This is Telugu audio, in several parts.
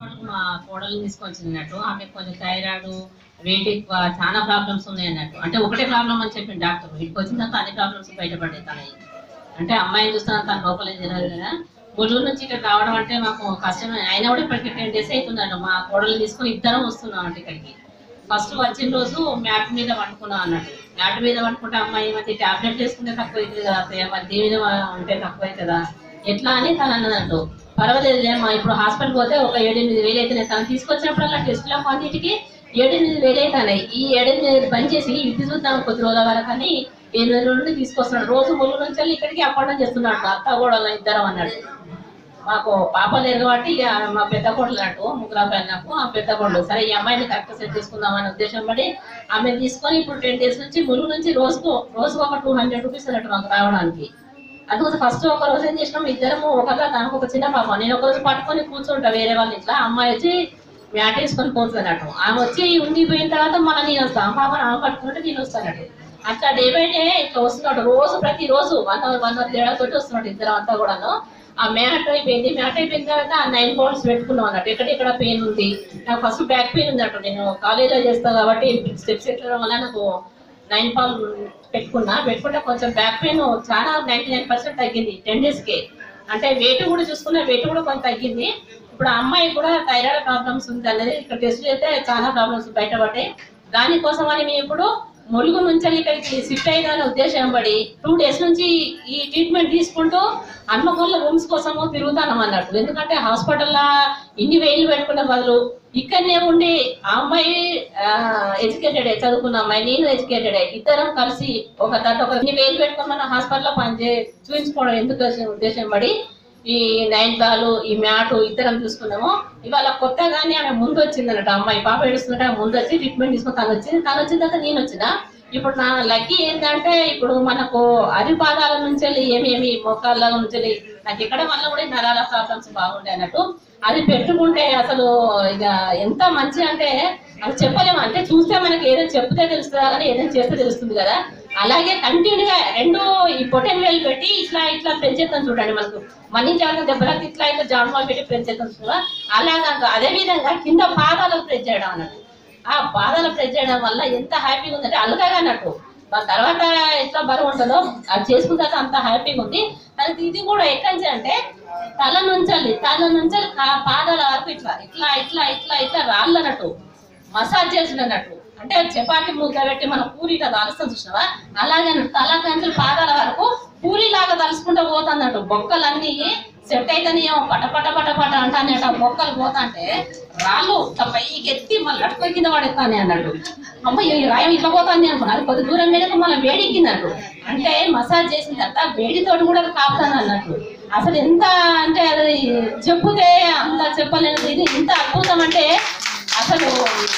మా కోడలు తీసుకొచ్చినట్టు ఆమె కొంచెం థైరాయిడ్ వెయిట్ ఎక్కువ చాలా ప్రాబ్లమ్స్ ఉన్నాయి అన్నట్టు అంటే ఒకటే ప్రాబ్లం అని చెప్పింది డాక్టర్ ఇక్కడికి వచ్చిన తర్వాత అన్ని ప్రాబ్లమ్స్ బయటపడ్డాయి తనవి అంటే అమ్మాయిని చూస్తున్నా తన లోపల ఏం తెలియదు కదా గుంటూరు నుంచి ఇక్కడ రావడం అంటే మాకు కష్టమే అయినా కూడా ఇప్పటికి టెన్ డేస్ అవుతుందండి మా కోడలు తీసుకొని ఇద్దరం వస్తున్నాం అంటే ఇక్కడికి ఫస్ట్ వచ్చిన రోజు మ్యాట్ మీద వండుకున్నాం అన్నట్టు మ్యాట్ మీద వండుకుంటే అమ్మాయి మరి టాబ్లెట్ వేసుకుంటే తక్కువ అవుతుంది కదా అత్తయ్య మరి దీని మీద ఉంటే తక్కువ అవుతుందా ఎట్లా అని తను అన్నదంటూ పర్వాలేదులే మా ఇప్పుడు హాస్పిటల్ పోతే ఒక ఏడెనిమిది వేలు అవుతున్నాయి తను తీసుకొచ్చినప్పుడల్లా టెస్టుల క్వాంటిటీకి ఏడెనిమిది వేలు అవుతున్నాయి ఈ ఏడెనిమిది వేలు బంద్ చేసి ఇది చూద్దాం కొద్ది రోజుల వరకు అని ఎనిమిది రోజులు నుండి తీసుకొస్తున్నాడు రోజు ముళ్ళు నుంచి వెళ్ళి ఇక్కడికి అప్పడం చేస్తున్నాడు అత్త కూడా ఇద్దరం అన్నాడు మాకు పాప లేరు కాబట్టి ఇక మా పెద్ద కోడలు అటు ముగ్గురు అబ్బాయిలు నాకు ఆ పెద్ద కోడలు సరే ఈ అమ్మాయిని కరెక్ట్ సెట్ చేసుకుందాం అనే ఉద్దేశం పడి ఆమె తీసుకొని ఇప్పుడు టెన్ డేస్ నుంచి ములుగు నుంచి రోజుకు రోజుకు ఒక టూ హండ్రెడ్ రూపీస్ అన్నట్టు మాకు రావడానికి అందుకోసం ఫస్ట్ ఒక రోజు ఏం చేసినాం ఇద్దరము ఒకగా దానికి ఒక చిన్న పాప నేను ఒక రోజు పట్టుకొని కూర్చుంటా వేరే వాళ్ళ ఇంట్లో అమ్మాయి వచ్చి మ్యాట్ వేసుకొని పోతుంది అన్నట్టు ఆమె వచ్చి ఉండిపోయిన తర్వాత మళ్ళీ నేను వస్తాను ఆ పాపను ఆమె పట్టుకుంటే నేను వస్తాను అన్నట్టు అట్లా డే బై డే ఇట్లా వస్తున్నాడు రోజు ప్రతి రోజు వన్ అవర్ వన్ అవర్ తేడా తోటి వస్తున్నాడు ఇద్దరం అంతా కూడాను ఆ మ్యాట్ అయిపోయింది మ్యాట్ అయిపోయిన తర్వాత ఆ నైన్ బౌల్స్ పెట్టుకున్నాం అన్నట్టు ఎక్కడ ఎక్కడ పెయిన్ ఉంది నాకు ఫస్ట్ బ్యాక్ పెయిన్ ఉంది అన్నట్టు నేను కాలేజీలో చేస్తాను కాబట్టి స్టెప్స్ ఎక్కడం వల్ల నాకు నైన్ పాల్ పెట్టుకున్నా పెట్టుకుంటే కొంచెం బ్యాక్ పెయిన్ చాలా నైన్టీ నైన్ పర్సెంట్ తగ్గింది టెన్ డేస్కి అంటే వెయిట్ కూడా చూసుకున్న వెయిట్ కూడా కొంచెం తగ్గింది ఇప్పుడు ఆ అమ్మాయి కూడా థైరాయిడ్ ప్రాబ్లమ్స్ ఉంది అనేది ఇక్కడ టెస్ట్ చేస్తే చాలా ప్రాబ్లమ్స్ బయటపడ్డాయి దానికోసం అని మేము ఇప్పుడు ములుగు నుంచి ఇక్కడికి షిఫ్ట్ అయ్యాలనే ఉద్దేశం పడి టూ డేస్ నుంచి ఈ ట్రీట్మెంట్ తీసుకుంటూ హన్మకొండ రూమ్స్ కోసము తిరుగుతాను అన్నట్టు ఎందుకంటే హాస్పిటల్లో ఇన్ని వేలు పెట్టుకున్న బదులు ఇక్కడనే ఉండి ఆ అమ్మాయి ఎడ్యుకేటెడ్ చదువుకున్న అమ్మాయి నేను ఎడ్యుకేటెడ్ ఇద్దరం కలిసి ఒక దాంట్లో ఒక ఇన్ని వేలు పెట్టుకుని మన హాస్పిటల్లో పనిచే చూపించుకోవడం ఎందుకు వచ్చిన ఉద్దేశం పడి ఈ నైన్ బాలు ఈ మ్యాట్ ఇద్దరం చూసుకున్నాము ఇవాళ కొత్తగానే ఆమె ముందు వచ్చింది అన్నట్టు అమ్మాయి పాప ఏడుస్తుంటే ఆమె ముందు వచ్చి ట్రీట్మెంట్ తీసుకుని తను వచ్చింది తను వచ్చిన తర్వాత నేను వచ్చిన ఇప్పుడు నా లక్కీ ఏంటంటే ఇప్పుడు మనకు అరిపాదాల నుంచి వెళ్ళి ఏమేమి మోకాళ్ళ నుంచి వెళ్ళి నాకు ఎక్కడ వల్ల కూడా ఈ నరాల ప్రాబ్లమ్స్ బాగుండే అన్నట్టు అది పెట్టుకుంటే అసలు ఇక ఎంత మంచి అంటే అది చెప్పలేము అంటే చూస్తే మనకి ఏదైనా చెప్తే తెలుస్తుందా కానీ ఏదైనా చేస్తే తెలుస్తుంది కదా అలాగే కంటిన్యూగా రెండు ఈ పొటెన్ వేలు పెట్టి ఇట్లా ఇట్లా పెంచేస్తాం చూడండి మనకు మనీ జాగ్రత్త దెబ్బలకు ఇట్లా ఇట్లా జాన్మాలు పెట్టి పెంచేస్తాం చూడ అలాగా అదే విధంగా కింద పాదాలకు ప్రెస్ చేయడం అన్నట్టు ఆ పాదాలు ప్రెస్ చేయడం వల్ల ఎంత హ్యాపీగా ఉందంటే అలగగా అన్నట్టు దాని తర్వాత ఎట్లా బరువు ఉంటుందో అది చేసుకున్న తర్వాత అంత హ్యాపీగా ఉంది దానికి ఇది కూడా ఎక్కడి నుంచి అంటే తల నుంచాలి తల నుంచాలి కా- పాదాల వరకు ఇట్లా ఇట్లా ఇట్లా ఇట్లా ఇట్లా రాళ్ళన్నట్టు మసాజ్ చేసినట్టు అంటే చపాతి ముద్ద పెట్టి మనం పూరి ఇట్లా తలుస్తాం చూసినావా అలాగే తల కంచెలు పాదాల వరకు పూరి లాగా తలుసుకుంటూ పోతుందన్నట్టు బొక్కలన్నీ సెట్ అయితేనేమో పట పట పట పట అంటానేట బొక్కలు పోతాంటే రాళ్ళు ఇట్లా పైకి ఎత్తి మళ్ళీ అటుకో కింద పడేస్తానే అన్నట్టు అమ్మ ఈ రాయం ఇట్లా పోతుంది అనుకున్నా అది కొద్ది దూరం మీదకు మళ్ళీ వేడెక్కిందట్టు అంటే మసాజ్ చేసిన తర్వాత వేడితోటి కూడా కాపుతాను అన్నట్టు అసలు ఎంత అంటే అది చెప్పుతే అంత చెప్పలేనిది ఇది ఇంత అద్భుతం అంటే అసలు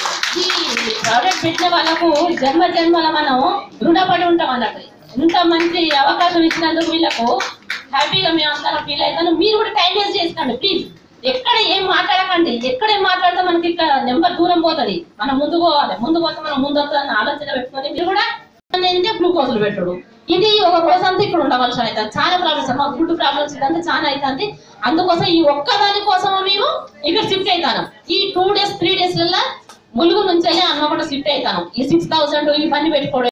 ఈ ప్రోడక్ట్ పెట్టిన వాళ్ళకు జన్మ జన్మల మనం రుణపడి ఉంటాం అన్నట్టు ఇంత మంచి అవకాశం ఇచ్చినందుకు వీళ్ళకు హ్యాపీగా మేము అందరం ఫీల్ అవుతాను మీరు కూడా టైం వేస్ట్ చేసుకోండి ప్లీజ్ ఎక్కడ ఏం మాట్లాడకండి ఎక్కడ ఏం మాట్లాడితే మనకి ఇక్కడ నెంబర్ దూరం పోతుంది మనం ముందు పోవాలి ముందు పోతే మనం ముందు వస్తుందని ఆలోచన పెట్టుకొని మీరు కూడా ఏంటంటే గ్లూకోజులు పెట్టుడు ఇది ఒక రోజంతా ఇక్కడ ఉండవలసి అవుతుంది చాలా ప్రాబ్లమ్స్ మా ఫుడ్ ప్రాబ్లమ్స్ ఇదంతా చాలా అవుతుంది అందుకోసం ఈ ఒక్క దాని కోసం మేము ఇక్కడ షిఫ్ట్ అవుతాను ఈ two days three days Mulugu నుంచి అన్నమాట షిఫ్ట్ అవుతాను ఈ సిక్స్ థౌసండ్ ఇవన్నీ పెట్టుకోవడం